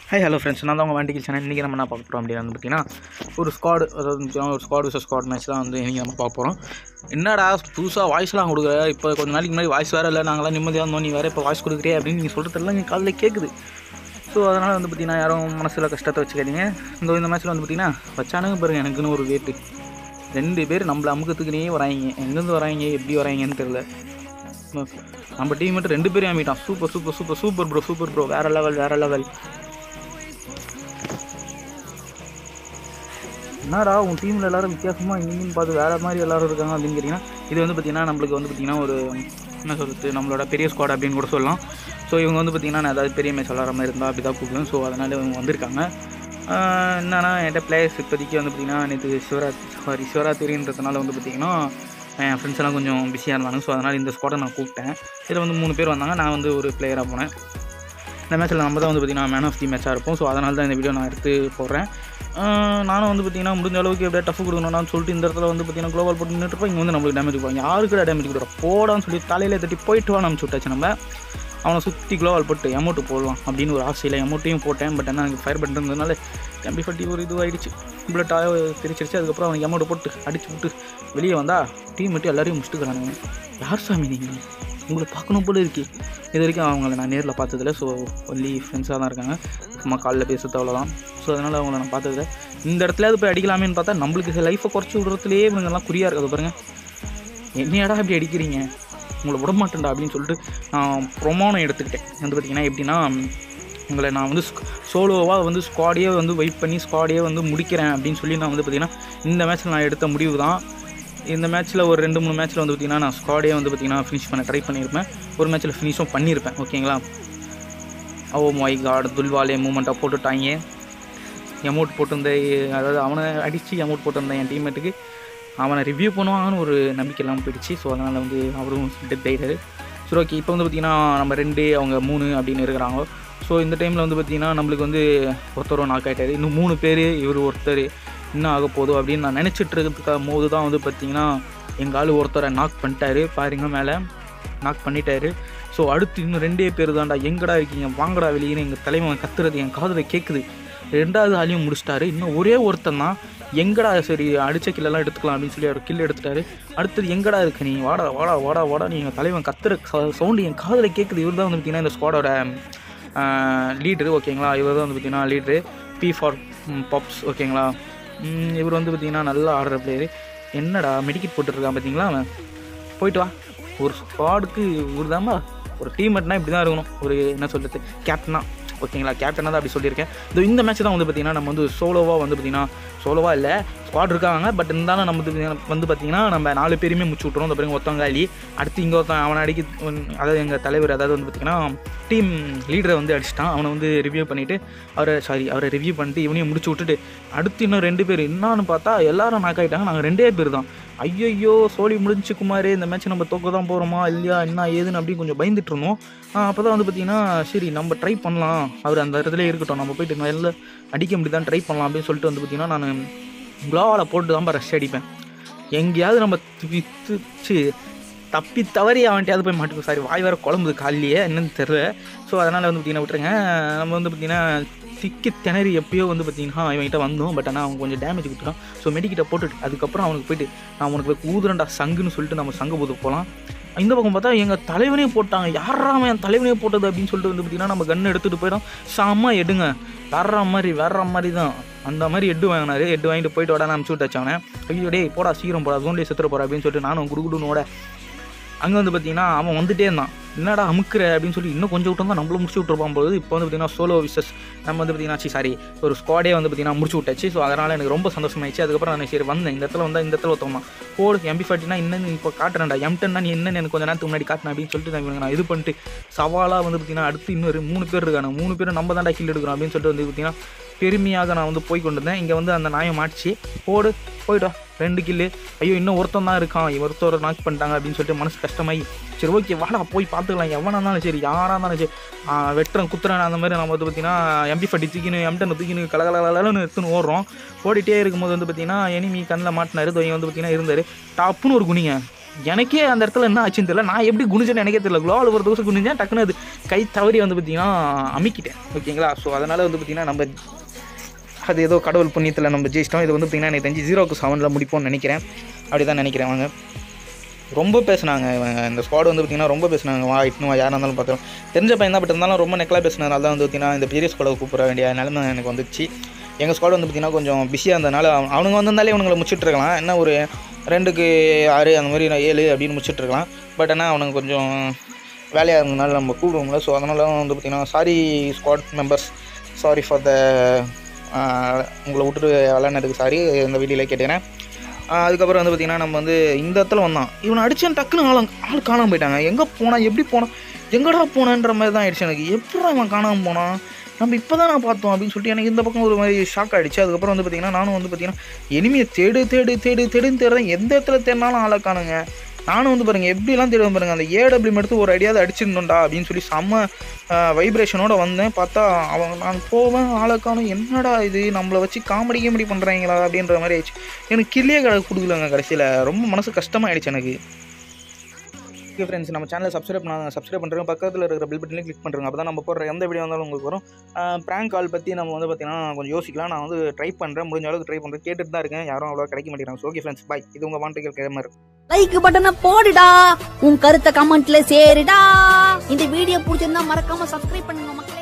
high hello friends நான் தான் உங்கள் வண்டிக்கு சேனல் இன்றைக்கி நம்ம என்ன பார்க்க போகிறோம் அப்படின்னு வந்து பார்த்தீங்கன்னா ஒரு ஸ்குவாடு அதாவது வந்து ஒரு ஸ்குவாட் விசஸ் ஸ்குவாட் மேட்ச் தான் வந்து இன்றைக்கி நம்ம பார்க்க போகிறோம் என்னடா புதுசாக வாய்ஸ்லாம் கொடுக்குற இப்போ கொஞ்ச நாளைக்கு முன்னாடி வாய்ஸ் வேறு இல்லை நாங்களாம் நிம்மதியாக இருந்தோம் நீ வேறு இப்போ வாய்ஸ் கொடுக்குறே அப்படின்னு நீங்கள் சொல்கிறதெல்லாம் எங்கள் காதில் கேட்குது ஸோ அதனால் வந்து பார்த்தீங்கன்னா யாரும் மனசில் கஷ்டத்தை வச்சுக்காதீங்க இந்த இந்த மேட்ச்சில் வந்து பார்த்தீங்கன்னா வச்சானுங்க பாருங்க எனக்குன்னு ஒரு வேட்டு ரெண்டு பேர் நம்மளை அமுக்கத்துக்குனே வராங்க எங்கேருந்து வராங்க எப்படி வராங்கன்னு தெரில நம்ம டீம் மட்டும் ரெண்டு பேரும் அமைட்டான் super super super super bro super bro வேறு லெவல் வேறு லெவல் என்னடா உன் டீமில் எல்லாரும் வித்தியாசமாக இங்கேயும் பார்த்து வேறு மாதிரி எல்லாரும் இருக்காங்க அப்படின்னு கேட்டிங்கன்னா இது வந்து பார்த்திங்கன்னா நம்மளுக்கு வந்து பார்த்திங்கன்னா ஒரு என்ன சொல்கிறது நம்மளோட பெரிய ஸ்குவாட் அப்படின்னு கூட சொல்லலாம் ஸோ இவங்க வந்து பார்த்திங்கன்னா நான் ஏதாவது பெரிய மேட்ச் விளாட்ற மாதிரி இருந்தால் அப்படி தான் கூப்பிடுவேன் ஸோ அதனால் இவங்க வந்திருக்காங்க ஆஹ் என்னன்னா என்கிட்ட பிளேயர்ஸ் இப்போதைக்கு வந்து பார்த்திங்கன்னா நேற்று சிவராத்திரி சாரி சிவராத்திரின்றதுனால வந்து பார்த்திங்கன்னா என் ஃப்ரெண்ட்ஸ் எல்லாம் கொஞ்சம் பிஸியாக இருந்தாங்க ஸோ அதனால் இந்த ஸ்குவாடை நான் கூப்பிட்டேன் இதில் வந்து மூணு பேர் வந்தாங்க நான் வந்து ஒரு பிளேயராக போனேன் இந்த மேட்ச்சில் நம்ம தான் வந்து பார்த்திங்கன்னா மேன் ஆஃப் தி மேட்சாக இருப்போம் ஸோ அதனால தான் இந்த வீடியோ நான் எடுத்து போடுறேன் ஆஹ் நானும் வந்து பார்த்திங்கன்னா முடிஞ்ச அளவுக்கு எப்படியா டஃப் கொடுக்கணும்னு சொல்லிட்டு இந்த இடத்துல வந்து பார்த்திங்கன்னா குளோபல் போட்டு நின்றுட்டு இங்கே வந்து நம்மளுக்கு டேமேஜ் போவாங்க யாருக்கு டேமேஜ் கொடுக்குற போடான்னு சொல்லி தலையில தட்டி போயிட்டு வா நம்ம விட்டாச்சு நம்ம அவனை சுற்றி குளோவால் போட்டு எமௌண்ட்டு போடலாம் அப்படின்னு ஒரு ஆசையில் எமௌண்ட்டையும் போட்டேன் பட் என்ன எனக்கு ஃபயர் பட்டன் இருந்ததுனால எம்பி ஃபட்டி ஒரு இது ஆயிடுச்சு புல்லட்டாக பிரிச்சிருச்சு அதுக்கப்புறம் அவனுக்கு எமௌண்ட் போட்டு அடிச்சு விட்டு வெளியே வந்தா டீம் மட்டும் எல்லாரையும் முடிச்சுட்டுக்கிறானுங்க யார் சாமி நீங்கள் உங்களை பார்க்கணும் போல இருக்கு இது வரைக்கும் அவங்கள நான் நேரில் பார்த்ததில்ல ஸோ ஒன்லி ஃப்ரெண்ட்ஸாக தான் இருக்காங்க சும்மா காலில் பேசுறது அவ்வளோதான் ஸோ அதனால் அவங்கள நான் பார்த்ததில்ல இந்த இடத்துலயாவது போய் அடிக்கலாமேன்னு பார்த்தா நம்மளுக்கு லைஃப்பை குறைச்சி விடுறதுலேயே இவங்கெல்லாம் குறியாக இருக்குது பாருங்கள் என்னையாடா இப்படி அடிக்கிறீங்க உங்களை விட மாட்டேன்டா அப்படின்னு சொல்லிட்டு நான் ப்ரொமோனை எடுத்துக்கிட்டேன் வந்து பார்த்தீங்கன்னா எப்படின்னா உங்களை நான் வந்து சோலோவாக வந்து ஸ்குவாடையே வந்து வெயிட் பண்ணி ஸ்குவாடையே வந்து முடிக்கிறேன் அப்படின்னு சொல்லி நான் வந்து பார்த்தீங்கன்னா இந்த மேட்ச்சில் நான் எடுத்த முடிவு தான் இந்த மேட்ச்சில் ஒரு ரெண்டு மூணு மேட்ச்சில் வந்து பார்த்திங்கன்னா நான் ஸ்குவாடையே வந்து பார்த்திங்கன்னா ஃபினிஷ் பண்ண ட்ரை பண்ணியிருப்பேன் ஒரு மேட்ச்சில் ஃபினிஷும் பண்ணியிருப்பேன் ஓகேங்களா ஓ மை காட் துல்வாலே மூமெண்ட்டாக போட்டுட்டாங்க எமௌண்ட் போட்டிருந்த அதாவது அவனை அடித்து எமௌண்ட் போட்டிருந்தேன் என் டீம்மேட்டுக்கு அவனை ரிவ்யூ பண்ணுவாங்கன்னு ஒரு நம்பிக்கை இல்லாமல் போயிடுச்சு ஸோ அதனால் வந்து அவரும் டெத் ஆகிட்டாரு சரி ஓகே இப்போ வந்து பார்த்திங்கன்னா நம்ம ரெண்டு அவங்க மூணு அப்படின்னு இருக்கிறாங்க ஸோ இந்த டைமில் வந்து பார்த்திங்கன்னா நம்மளுக்கு வந்து ஒருத்தரும் நாக் ஆகிட்டாரு இன்னும் மூணு பேர் இவர் ஒருத்தர் என்ன ஆக போதும் அப்படின்னு நான் நினச்சிட்டு இருக்கிறதுக்கு போது தான் வந்து பார்த்திங்கன்னா எங்கள் ஆள் ஒருத்தரை நாக் பண்ணிட்டாரு பாருங்க மேலே நாக் பண்ணிட்டாரு ஸோ அடுத்து இன்னும் ரெண்டே பேர் தான்டா எங்கடா இருக்கீங்க வாங்கடா வெளியே எங்கள் தலைவன் கத்துறது என் காதில் கேட்குது ரெண்டாவது ஆளையும் முடிச்சிட்டாரு இன்னும் ஒரே ஒருத்தன் தான் எங்கடா சரி அடித்த கில்லெல்லாம் எடுத்துக்கலாம் அப்படின்னு சொல்லி அவர் கில் எடுத்துட்டாரு அடுத்தது எங்கடா இருக்கு நீ வாடா வாடா வாடா வாடா நீ எங்கள் தலைவன் கத்துற சவுண்டு என் காதில் கேட்குது இவர் தான் வந்து பார்த்தீங்கன்னா இந்த ஸ்குவாடோட லீட்ரு ஓகேங்களா இவர் தான் வந்து பார்த்தீங்கன்னா லீட்ரு பி ஃபார் பப்ஸ் ஓகேங்களா ம், இவர் வந்து பார்த்தீங்கன்னா நல்லா ஆடுற பிளேயரு என்னடா மெடிக்கெட் போட்டுருக்கான் பார்த்தீங்களா அவன் போயிட்டு வா ஒரு ஸ்குவாடுக்கு இவர் தாம்மா ஒரு டீம்மேட்னா இப்படி தான் இருக்கணும் ஒரு என்ன சொல்கிறது கேப்டனா ஓகேங்களா கேப்டனாக தான் அப்படி சொல்லியிருக்கேன் இதோ இந்த மேட்ச் தான் வந்து பார்த்திங்கன்னா நம்ம வந்து சோலோவாக வந்து பார்த்திங்கன்னா சோலோவாக இல்லை ஸ்குவாட் இருக்காங்க பட் இருந்தாலும் நம்ம வந்து வந்து பார்த்திங்கன்னா நம்ம நாலு பேருமே முடிச்சு விட்றோம் இந்த பாருங்க ஒருத்தவங்க காலி அடுத்து இங்கே ஒருத்தன் அவனை அடிக்க அதாவது எங்கள் தலைவர் அதாவது வந்து பார்த்திங்கன்னா டீம் லீடரை வந்து அடிச்சிட்டான் அவனை வந்து ரிவ்யூ பண்ணிவிட்டு அவரை சாரி அவரை ரிவ்யூ பண்ணிட்டு இவனையும் முடிச்சு விட்டுட்டு அடுத்து இன்னும் ரெண்டு பேர் என்னான்னு பார்த்தா எல்லாரும் நாக் ஆகிட்டாங்க நாங்கள் ரெண்டே பேர் தான் ஐயையோ சோழி முடிஞ்சு குமார் இந்த மேட்ச் நம்ம தோக்க தான் போகிறோமா இல்லையா என்ன ஏதுன்னு அப்படி கொஞ்சம் பயந்துட்டு இருந்தோம் அப்போ தான் வந்து பார்த்தீங்கன்னா சரி நம்ம ட்ரை பண்ணலாம் அவர் அந்த இடத்துல இருக்கட்டும் நம்ம போயிட்டு நல்ல அடிக்க முடியுதான் ட்ரை பண்ணலாம் அப்படின்னு சொல்லிட்டு வந்து பார்த்தீங்கன்னா நான் குளோவால் போட்டு தான் ரஷ் அடிப்பேன் எங்கேயாவது நம்ம வித்துச்சு தப்பி தவறி அவன்கிட்டயாவது போய் மாட்டுக்கும் சாரி வாய் வேறு குழம்புது காலையிலேயே என்னன்னு தெரில ஸோ அதனால் வந்து பார்த்தீங்கன்னா விட்டுருங்க நம்ம வந்து பார்த்தீங்கன்னா திக்கி திணறி எப்பயோ வந்து பார்த்தீங்கன்னா இவன்கிட்ட வந்தோம் பட் ஆனால் அவன் கொஞ்சம் டேமேஜ் கொடுத்துட்டான் ஸோ மெடிக்கிட்ட போட்டுட்டு அதுக்கப்புறம் அவனுக்கு போயிட்டு நான் உனக்கு போய் ஊதுறண்டா சங்குன்னு சொல்லிட்டு நம்ம சங்க போது போகலாம் இந்த பக்கம் பார்த்தா எங்கள் தலைவனே போட்டாங்க யாரா அவன் என் தலைவனே போட்டது அப்படின்னு சொல்லிட்டு வந்து பார்த்தீங்கன்னா நம்ம கன் எடுத்துகிட்டு போயிடும் செம்ம எடுங்க வேற மாதிரி வேற மாதிரி தான் அந்த மாதிரி எட்டு வாங்கினாரு எட்டு வாங்கிட்டு போயிட்டு வாடா அனுப்பிச்சு விட்டாச்சு அவனை ஐயோ டேய் போடா சீக்கிரம் போடா ஜோன்லேயே செத்துற போகிறா அப்படின்னு சொல்லிட்டு நானும் குடுகுடுனோட அங்கே வந்து பார்த்தீங்கன்னா அவன் வந்துட்டே இருந்தான் என்னடா அமுக்குற அப்படின்னு சொல்லி இன்னும் கொஞ்சம் விட்டு தான் நம்மளும் முடிச்சு விட்டுருப்பான் போது இப்போ வந்து பார்த்தீங்கன்னா சோலோ விசஸ் நம்ம வந்து பார்த்தீங்கன்னா சாரி ஒரு ஸ்குவாடே வந்து பார்த்தீங்கன்னா முடிச்சு விட்டாச்சு ஸோ அதனால் எனக்கு ரொம்ப சந்தோஷமாயிடுச்சு அதுக்கப்புறம் நான் சரி வந்தேன் இந்த இடத்துல வந்தால் இந்த இடத்துல ஒருத்தவன் போடு எம்பி ஃபார்ட்டினா என்னன்னு இப்போ காட்டுறேன்டா எம்டன்னா நீ என்னன்னு எனக்கு கொஞ்சம் நேரத்துக்கு முன்னாடி காட்டினேன் அப்படின்னு சொல்லிட்டு நான் இவனுக்கு நான் இது பண்ணிட்டு சவாலாக வந்து பார்த்தீங்கன்னா அடுத்து இன்னொரு மூணு பேர் இருக்காங்க மூணு பேரும் நம்ம தான்டா கில் எடுக்கிறோம் அப்படின்னு சொல்லிட்டு வந்து பார்த்தீங்கன்னா பெருமையாக நான் வந்து போய் கொண்டு வந்தேன் இங்கே வந்து அந்த நாயம் மாட்டிச்சு போடு போயிட்டா ரெண்டு கில்லு ஐயோ இன்னும் ஒருத்தன் தான் இருக்கான் இவன் ஒருத்தர் நாக் பண்ணிட்டாங்க அப்படின்னு சொல்லிட்டு மனசு கஷ்டமாயி சரி ஓகே வாடா போய் பார்த்துக்கலாம் எவனாக இருந்தாலும் சரி யாராக இருந்தாலும் சரி ஆ, வெட்டுறேன் குத்துறேன் அந்த மாதிரி நம்ம வந்து பார்த்தீங்கன்னா எம்பி ஃபட்டி தூக்கின்னு எம்டன் தூக்கின்னு கலகலகலன்னு எடுத்துன்னு ஓடுறோம் ஓடிட்டே இருக்கும்போது வந்து பார்த்தீங்கன்னா எனிமி கண்ணில் மாட்டினாரு இதோ இங்க வந்து பார்த்தீங்கன்னா இருந்தார் டாப்புன்னு ஒரு குனிங்க எனக்கே அந்த இடத்துல என்ன ஆச்சுன்னு தெரியல நான் எப்படி குனிஞ்சேன்னு எனக்கே தெரியல குளோவில் ஒரு தோசை குனிஞ்சேன் டக்குன்னு அது கை தவறி வந்து பார்த்திங்கன்னா அமுக்கிட்டேன் ஓகேங்களா ஸோ அதனால் வந்து பார்த்திங்கன்னா நம்ம அது ஏதோ கடவுள் புண்ணியத்தில் நம்ம ஜெயிச்சிட்டோம் இது வந்து பார்த்திங்கன்னா எனக்கு தெரிஞ்சு ஜீரோக்கு செவனில் முடிப்போம்னு நினைக்கிறேன் அப்படி தான் நினைக்கிறேன் வாங்க ரொம்ப பேசுனாங்க இவங்க இந்த ஸ்குவாட் வந்து பார்த்திங்கன்னா ரொம்ப பேசுனாங்க வா இட்னு வா யாராக இருந்தாலும் பார்த்தோம் தெரிஞ்ச பையன் தான் பட் இருந்தாலும் ரொம்ப நெக்கலாக பேசினதால தான் வந்து பார்த்திங்கன்னா இந்த பெரிய ஸ்குவாடை கூப்பிட வேண்டிய நிலைமை எனக்கு வந்துச்சு எங்கள் ஸ்குவாட் வந்து பார்த்திங்கன்னா கொஞ்சம் பிஸியாக இருந்ததுனால அவ- அவனுங்க வந்திருந்தாலே இவனுங்களை முடிச்சிட்டு இருக்கலாம் என்ன ஒரு ரெண்டுக்கு ஆறு அந்த மாதிரி நான் ஏழு அப்படின்னு முடிச்சிட்டு இருக்கலாம் பட் ஆனால் அவனுங்க கொஞ்சம் வேலையாக இருந்ததுனால நம்ம கூப்பிடுவோம்ல ஸோ அதனால வந்து பார்த்திங்கன்னா sorry squad members sorry for the உங்களை விட்டுட்டு விளையாடுறதுக்கு சாரி இந்த வீடியோவில் கேட்டுக்கிறேன் ஆஹ் அதுக்கப்புறம் வந்து பார்த்திங்கன்னா நம்ம வந்து இந்த இடத்துல வந்தான் இவனை அடிச்சேன் டக்குன்னு ஆள் ஆள் காணாமல் போயிட்டாங்க எங்கே போனான் எப்படி போனான் எங்கடா போனான்ற மாதிரி தான் ஆயிடுச்சு எனக்கு எப்படா அவன் காணாமல் போனான் நம்ம இப்போ தான் நான் பார்த்தோம் அப்படின்னு சொல்லிட்டு எனக்கு இந்த பக்கம் ஒரு மாதிரி ஷாக் ஆகிடுச்சு அதுக்கப்புறம் வந்து பார்த்திங்கன்னா நானும் வந்து பார்த்திங்கன்னா எனிமையை தேடு தேடு தேடு தேடுன்னு தேடுறேன் எந்த இடத்துல தேடினாலும் ஆளை காணுங்க நானும் வந்து பாருங்கள் எப்படிலாம் தேடுவேன் பாருங்கள் அந்த ஏடபிள்யூம் எடுத்து ஒரு அடியாவது அடிச்சிருந்தோம்டா அப்படின்னு சொல்லி செம்ம வைப்ரேஷனோட வந்தேன் பார்த்தா அவன் நான் போவேன் ஆளை காணும் என்னடா இது நம்மளை வச்சு காமெடி கேமெடி பண்ணுறாங்களா அப்படின்ற மாதிரி ஆயிடுச்சு எனக்கு கிள்ளியே கடை கொடுக்கலங்க கடைசியில் ரொம்ப மனசு கஷ்டமாயிடுச்சு எனக்கு ஓகே ஃப்ரெண்ட்ஸ் நம்ம சேனலை சப்ஸ்கிரைப் பண்ணாங்க சப்ஸ்கிரைப் பண்ணுறோம் பக்கத்தில் இருக்கிற பில் பட்டனையும் கிளிக் பண்ணுறோங்க அப்போ தான் நம்ம போடுற எந்த வீடியோ வந்தாலும் உங்களுக்கு வரும் ப்ராங்க் கால் பற்றி நம்ம வந்து பார்த்தீங்கன்னா கொஞ்சம் யோசிக்கலாம் நான் வந்து ட்ரை பண்ணுறேன் முடிஞ்ச அளவுக்கு ட்ரை பண்ணுறேன் கேட்டுட்டு தான் இருக்கேன் யாரும் அவ்வளோ கிடைக்க மாட்டேங்கிறாங்க ஓகே ஃப்ரெண்ட்ஸ் பாய் இது உங்கள் வாண்டல் கேமர் லைக் பட்டனை போடுடா உன் கருத்தை கமெண்ட்ல சேருடா இந்த வீடியோ பிடிச்சிருந்தா மறக்காம சப்ஸ்கிரைப் பண்ணுங்க மக்களே